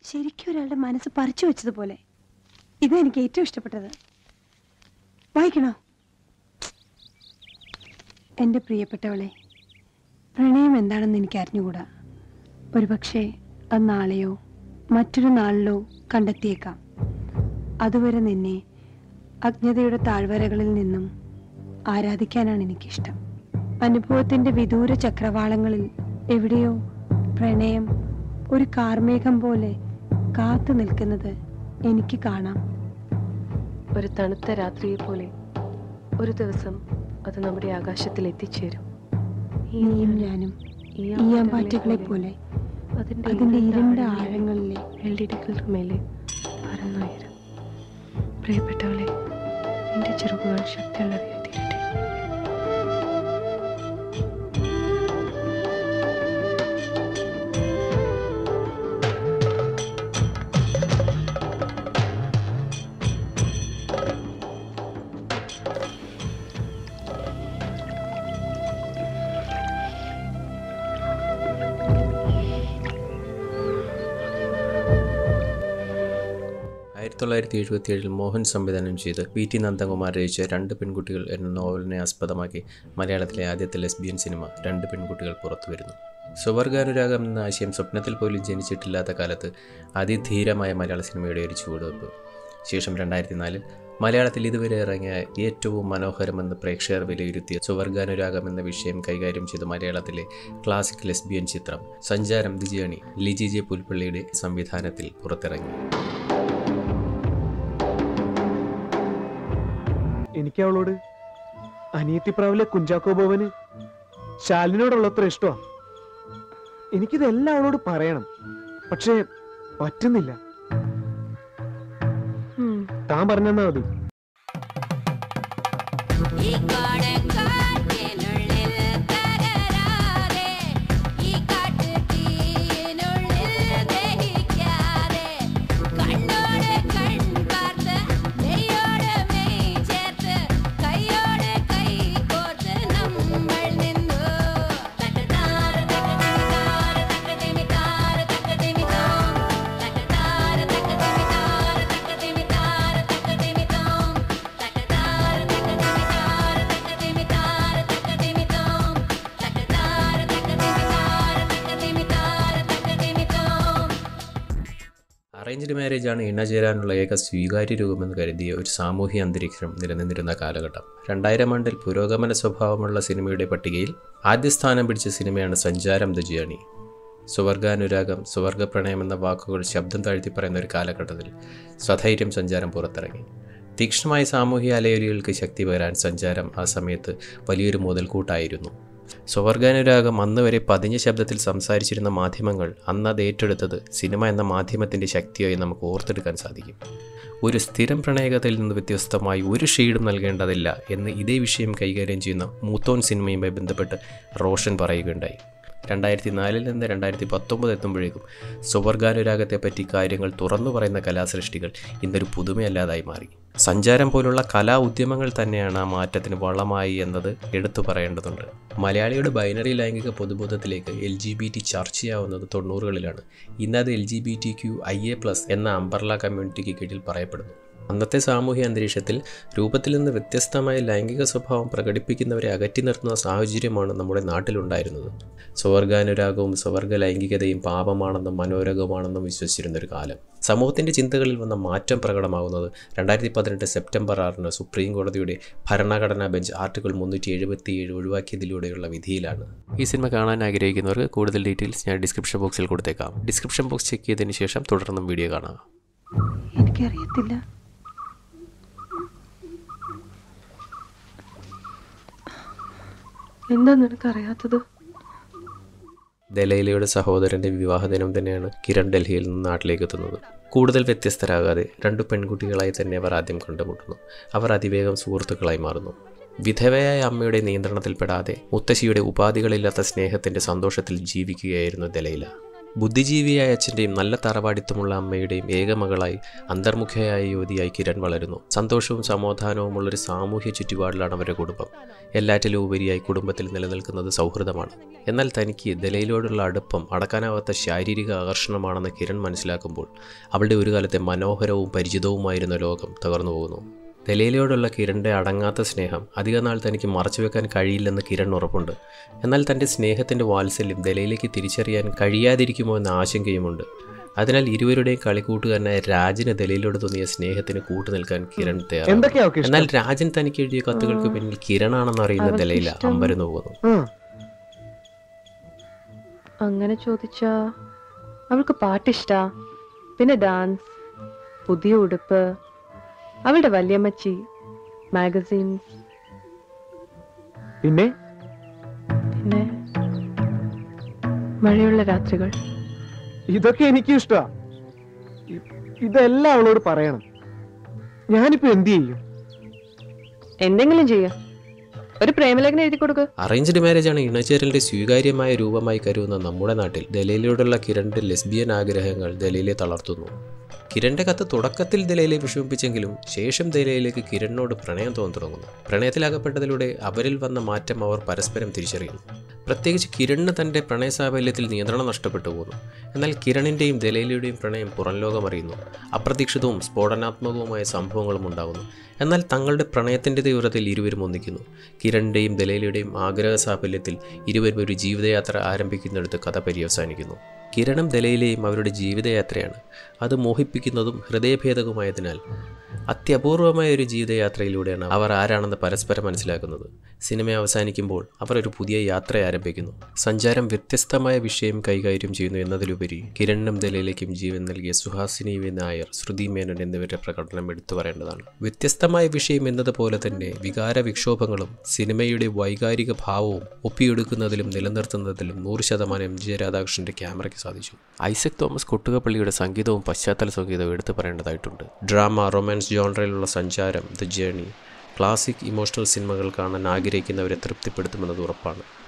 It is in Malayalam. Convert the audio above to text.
ശരിക്കും ഒരാളുടെ മനസ്സ് പറിച്ചു വെച്ചതുപോലെ ഇതാ എനിക്ക് ഏറ്റവും ഇഷ്ടപ്പെട്ടത് വായിക്കണോ എൻ്റെ പ്രിയപ്പെട്ടവളെ പ്രണയം എന്താണെന്ന് എനിക്ക് അറിഞ്ഞുകൂടാ ഒരുപക്ഷെ അത് നാളെയോ മറ്റൊരു നാളിലോ കണ്ടെത്തിയേക്കാം അതുവരെ നിന്നെ അജ്ഞതയുടെ താഴ്വരകളിൽ നിന്നും ആരാധിക്കാനാണ് എനിക്കിഷ്ടം അനുഭവത്തിൻ്റെ വിദൂര ചക്രവാളങ്ങളിൽ എവിടെയോ പ്രണയം ഒരു കാർമേഘം പോലെ കാത്തു നിൽക്കുന്നത് എനിക്ക് കാണാം ഒരു തണുത്ത രാത്രിയെ പോലെ ഒരു ദിവസം അത് നമ്മുടെ ആകാശത്തിൽ എത്തിച്ചേരും ഈ നീയും ഞാനും ഈ ഈയാമ്പാറ്റുകളെ പോലെ അതിന്റെ അതിൻ്റെ ഇരുണ്ട ആഴങ്ങളിലെ ആഴങ്ങളിലെ വെള്ളിടികളുടെ മേലെ പറന്നുയരും പ്രിയപ്പെട്ടവളെ നിന്റെ ചെറുകുകൾ ശക്തിയുള്ളവയായി തീരട്ടെ ആയിരത്തി തൊള്ളായിരത്തി എഴുപത്തി ഏഴിൽ മോഹൻ സംവിധാനം ചെയ്ത് വി ടി നന്ദകുമാർ രചിച്ച രണ്ട് പെൺകുട്ടികൾ എന്ന നോവലിനെ ആസ്പദമാക്കി മലയാളത്തിലെ ആദ്യത്തെ ലെസ്ബിയൻ സിനിമ രണ്ട് പെൺകുട്ടികൾ പുറത്തു വരുന്നു സ്വവർഗാനുരാഗം എന്ന ആശയം സ്വപ്നത്തിൽ പോലും ജനിച്ചിട്ടില്ലാത്ത കാലത്ത് അതിധീരമായ മലയാള സിനിമയുടെ ഒരു ചുവടുവെപ്പ് ശേഷം രണ്ടായിരത്തി നാലിൽ മലയാളത്തിൽ ഇതുവരെ ഇറങ്ങിയ ഏറ്റവും മനോഹരമെന്ന് പ്രേക്ഷകർ വിലയിരുത്തിയ സുവർഗാനുരാഗം എന്ന വിഷയം കൈകാര്യം ചെയ്ത മലയാളത്തിലെ ക്ലാസിക് ലെസ്ബിയൻ ചിത്രം Sancharam the journey Ligy J പുൽപ്പള്ളിയുടെ സംവിധാനത്തിൽ പുറത്തിറങ്ങി എനിക്ക് അവളോട് അനിയത്തിപ്രാവിലെ കുഞ്ചാക്കോ ബോവന് ശാലിനോടുള്ളത്ര ഇഷ്ടമാ എനിക്കിതെല്ലാം അവളോട് പറയണം പക്ഷേ പറ്റുന്നില്ല ഉം. താൻ പറഞ്ഞെന്നാ മതി ഈ കാടക്കാറ്റിനുള്ളിൽ തകരാതെ ഈ കാട്ടുതീയിനുള്ളിൽ ദഹിക്കാതെ കണ്ണോട് കൺ പാർത്ത് മെയ്യോട് മെയ് ചേർത്ത് കൈയോട് കൈ കോർത്ത് നമ്മൾ നിന്നു തകതാര തകതിമിതാര തകതിമിതാര തകതിമിതോ തകതാര തകതിമിതാര തകതിമിതാര തകതിമിതോ തകതാര തകതിമിതാര തകതിമിതാര തകതിമിതോ തകതാര തകതിമിതാര തകതിമിതാര തകതിമിതോ അറേഞ്ച്ഡ് മാരേജ് ആണ് ഇണചേരാനുള്ള ഏക സ്വീകാര്യ രൂപമെന്ന് കരുതിയ ഒരു സാമൂഹ്യ അന്തരീക്ഷം നിലനിന്നിരുന്ന കാലഘട്ടം രണ്ടായിരം ആണ്ടിൽ പുരോഗമന സ്വഭാവമുള്ള സിനിമയുടെ പട്ടികയിൽ ആദ്യ സ്ഥാനം പിടിച്ച സിനിമയാണ് സഞ്ചാരം ദ ജേണി സുവർഗാനുരാഗം സുവർഗപ്രണയം എന്ന വാക്കുകൾ ശബ്ദം താഴ്ത്തി പറയുന്ന ഒരു കാലഘട്ടത്തിൽ സ്വധൈര്യം സഞ്ചാരം പുറത്തിറങ്ങി തീക്ഷ്ണമായ സാമൂഹ്യ അലയൊലികൾക്ക് ശക്തി പകരാൻ സഞ്ചാരം ആ സമയത്ത് വലിയൊരു മുതൽക്കൂട്ടായിരുന്നു സ്വവർഗാനുരാഗം അന്ന് വരെ പതിഞ്ഞ ശബ്ദത്തിൽ സംസാരിച്ചിരുന്ന മാധ്യമങ്ങൾ അന്ന് അത് ഏറ്റെടുത്തത് സിനിമ എന്ന മാധ്യമത്തിൻ്റെ ശക്തിയായി നമുക്ക് ഓർത്തെടുക്കാൻ സാധിക്കും ഒരു സ്ഥിരം പ്രണയകഥയിൽ നിന്ന് വ്യത്യസ്തമായി ഒരു ഷെയ്ഡും നൽകേണ്ടതില്ല എന്ന് ഇതേ വിഷയം കൈകാര്യം ചെയ്യുന്ന മൂത്തോൻ സിനിമയുമായി ബന്ധപ്പെട്ട് റോഷൻ പറയുകയുണ്ടായി രണ്ടായിരത്തി നാലിൽ നിന്ന് രണ്ടായിരത്തി പത്തൊമ്പത് എത്തുമ്പോഴേക്കും സ്വവർഗാനുരാഗത്തെപ്പറ്റി കാര്യങ്ങൾ തുറന്നു പറയുന്ന കലാസൃഷ്ടികൾ ഇന്നൊരു പുതുമയല്ലാതായി മാറി സഞ്ചാരം പോലുള്ള കലാ ഉദ്യമങ്ങൾ തന്നെയാണ് ആ മാറ്റത്തിന് വളമായി എന്നത് എടുത്തു പറയേണ്ടതുണ്ട് മലയാളിയുടെ ബൈനറി ലൈംഗിക പൊതുബോധത്തിലേക്ക് എൽ ജി ബി ടി ചർച്ചയാവുന്നത് തൊണ്ണൂറുകളിലാണ് ഇന്നത് L G B T Q I A plus എന്ന അംബർല കമ്മ്യൂണിറ്റിക്ക് കീഴിൽ പറയപ്പെടുന്നു അന്നത്തെ സാമൂഹ്യ അന്തരീക്ഷത്തിൽ രൂപത്തിൽ നിന്ന് വ്യത്യസ്തമായ ലൈംഗിക സ്വഭാവം പ്രകടിപ്പിക്കുന്നവരെ അകറ്റി നിർത്തുന്ന സാഹചര്യമാണ് നമ്മുടെ നാട്ടിലുണ്ടായിരുന്നത് സ്വവർഗാനുരാഗവും സ്വവർഗ ലൈംഗികതയും പാപമാണെന്നും മനോരകമാണെന്നും വിശ്വസിച്ചിരുന്ന ഒരു കാലം സമൂഹത്തിൻ്റെ ചിന്തകളിൽ വന്ന മാറ്റം പ്രകടമാകുന്നത് രണ്ടായിരത്തി പതിനെട്ട് സെപ്റ്റംബർ ആറിന് സുപ്രീം കോടതിയുടെ ഭരണഘടനാ ബെഞ്ച് ആർട്ടിക്കിൾ മുന്നൂറ്റി എഴുപത്തിയേഴ് ഒഴിവാക്കിയതിലൂടെയുള്ള വിധിയിലാണ് ഈ സിനിമ കാണാൻ ആഗ്രഹിക്കുന്നവർക്ക് കൂടുതൽ ഡീറ്റെയിൽസ് ഞാൻ ഡിസ്ക്രിപ്ഷൻ ബോക്സിൽ കൊടുത്തേക്കാം ഡിസ്ക്രിപ്ഷൻ ബോക്സ് ചെക്ക് ചെയ്തതിന് ശേഷം തുടർന്നും വീഡിയോ കാണാം എനിക്കറിയത്തില്ല എന്താ നിനക്കറിയാത്തത് ദലൈലയുടെ സഹോദരൻ്റെ വിവാഹദിനം തന്നെയാണ് കിരൺ ഡൽഹിയിൽ നിന്ന് നാട്ടിലേക്ക് എത്തുന്നത് കൂടുതൽ വ്യത്യസ്തരാകാതെ രണ്ടു പെൺകുട്ടികളായി തന്നെ അവർ ആദ്യം കണ്ടുമുട്ടുന്നു അവർ അതിവേഗം സുഹൃത്തുക്കളായി മാറുന്നു വിധവയായ അമ്മയുടെ നിയന്ത്രണത്തിൽപ്പെടാതെ മുത്തശ്ശിയുടെ ഉപാധികളില്ലാത്ത സ്നേഹത്തിൻ്റെ സന്തോഷത്തിൽ ജീവിക്കുകയായിരുന്നു ദലൈല ബുദ്ധിജീവിയായ അച്ഛൻ്റെയും നല്ല തറവാടിത്തമുള്ള അമ്മയുടെയും ഏകമകളായി അന്തർമുഖയായ യുവതിയായി കിരൺ വളരുന്നു സന്തോഷവും സമാധാനവുമുള്ളൊരു സാമൂഹ്യ ചുറ്റുപാടിലാണ് അവരുടെ കുടുംബം എല്ലാറ്റിലും ഉപരിയായി കുടുംബത്തിൽ നിലനിൽക്കുന്നത് സൗഹൃദമാണ് എന്നാൽ തനിക്ക് ദലയിലോടുള്ള അടുപ്പം അടക്കാനാവാത്ത ശാരീരിക ആകർഷണമാണെന്ന് കിരൺ മനസ്സിലാക്കുമ്പോൾ അവളുടെ ഒരു കാലത്തെ മനോഹരവും പരിചിതവുമായിരുന്ന ലോകം തകർന്നു പോകുന്നു ദലയിലോടുള്ള കിരണിൻ്റെ അടങ്ങാത്ത സ്നേഹം അധികനാൾ തനിക്ക് മറച്ചുവെക്കാൻ കഴിയില്ലെന്ന് കിരൺ ഉറപ്പുണ്ട് എന്നാൽ തൻ്റെ സ്നേഹത്തിൻ്റെ വാത്സല്യം ദലയിലേക്ക് തിരിച്ചറിയാൻ കഴിയാതിരിക്കുമോ എന്ന ആശങ്കയുമുണ്ട് അതിനാൽ ഇരുവരുടെയും കളിക്കൂട്ടുകാരനായ രാജിന് ദലയിലോട് തോന്നിയ സ്നേഹത്തിന് കൂട്ടു നിൽക്കാൻ കിരൺ തയ്യാറാണ് എന്തൊക്കെയാ അവൾക്ക് ഇഷ്ടം എന്നാൽ രാജൻ തനിക്ക് എഴുതിയ കത്തുകൾക്ക് പിന്നിൽ കിരണാണെന്ന് അറിയുന്ന അവൾക്ക് ദലയില ഇഷ്ടം- അമ്പരന്ന് പോകുന്നു ആ അങ്ങനെ ചോദിച്ചാ അവൾക്ക് പാട്ടിഷ്ടാ പിന്നെ ഡാൻസ് പുതിയ ഉടുപ്പ് അവളുടെ വല്യമ്മച്ചി മാഗസീൻസ് പിന്നെ പിന്നെ മഴയുള്ള രാത്രികൾ ഇതൊക്കെ എനിക്കും ഇഷ്ടാ ഇ- ഇതെല്ലാം അവളോട് പറയണം ഞാനിപ്പോ എന്ത് ചെയ്യും എന്തെങ്കിലും ചെയ്യാം ഒരു പ്രേമലേഖനം എഴുതി കൊടുക്ക് അറേഞ്ച്ഡ് മാരേജാണ് ഇണചേരലിന്റെ സ്വീകാര്യമായ രൂപമായി കരുതുന്ന നമ്മുടെ നാട്ടിൽ ദലയിലൂടെയുള്ള കിരണിന്റെ ലെസ്ബിയൻ ആഗ്രഹങ്ങൾ ദലയിലെ തളർത്തുന്നു കിരണിന്റെ കത്ത് തുടക്കത്തിൽ ദലയിലെ വിഷമിപ്പിച്ചെങ്കിലും ശേഷം ദലയിലേക്ക് കിരണിനോട് പ്രണയം തോന്നി തുടങ്ങുന്നു പ്രണയത്തിലകപ്പെട്ടതിലൂടെ അവരിൽ വന്ന മാറ്റം അവർ പരസ്പരം തിരിച്ചറിയുന്നു പ്രത്യേകിച്ച് കിരണിന് തൻ്റെ പ്രണയസാഫല്യത്തിൽ നിയന്ത്രണം നഷ്ടപ്പെട്ടു പോകുന്നു എന്നാൽ കിരണിൻ്റെയും ദലയിലയുടെയും പ്രണയം പുറം ലോകം അറിയുന്നു അപ്രതീക്ഷിതവും സ്ഫോടനാത്മകവുമായ സംഭവങ്ങളും ഉണ്ടാകുന്നു എന്നാൽ തങ്ങളുടെ പ്രണയത്തിൻ്റെ തീവ്രതയിൽ ഇരുവരും ഒന്നിക്കുന്നു കിരണിൻ്റെയും ദലയിലയുടെയും ആഗ്രഹ സാഫല്യത്തിൽ ഇരുവരും ഒരു ജീവിതയാത്ര ആരംഭിക്കുന്നിടത്ത് കഥ പര്യവസാനിക്കുന്നു കിരണും ദലയിലെയും അവരുടെ ജീവിതയാത്രയാണ് അത് മോഹിപ്പിക്കുന്നതും ഹൃദയഭേദകവുമായതിനാൽ അത്യപൂർവമായ ഒരു ജീവിതയാത്രയിലൂടെയാണ് അവർ ആരാണെന്ന് പരസ്പരം മനസ്സിലാക്കുന്നത് സിനിമ അവസാനിക്കുമ്പോൾ അവർ ഒരു പുതിയ യാത്ര ആരംഭിക്കുന്നു സഞ്ചാരം വ്യത്യസ്തമായ വിഷയം കൈകാര്യം ചെയ്യുന്നു എന്നതിലുപരി കിരണിനും ദലയിലേക്കും ജീവൻ നൽകിയ സുഹാസിനി വി നായർ ശ്രുതി മേനൻ എന്നിവരുടെ പ്രകടനം എടുത്തു പറയേണ്ടതാണ് വ്യത്യസ്തമായ വിഷയം എന്നതുപോലെ തന്നെ വികാര വിക്ഷോഭങ്ങളും സിനിമയുടെ വൈകാരിക ഭാവവും ഒപ്പിയെടുക്കുന്നതിലും നിലനിർത്തുന്നതിലും നൂറ് ശതമാനം എം ജെ രാധാകൃഷ്ണന്റെ ക്യാമറയ്ക്ക് സാധിച്ചു ഐസക് തോമസ് കൊട്ടുകപ്പള്ളിയുടെ സംഗീതവും പശ്ചാത്തല സംഗീതവും എടുത്തു പറയേണ്ടതായിട്ടുണ്ട് ഡ്രാമ റൊമാൻസ് ജോൺറയിലുള്ള സഞ്ചാരം ദ ജേണി ക്ലാസിക് ഇമോഷണൽ സിനിമകൾ കാണാൻ ആഗ്രഹിക്കുന്നവരെ തൃപ്തിപ്പെടുത്തുമെന്നത് ഉറപ്പാണ്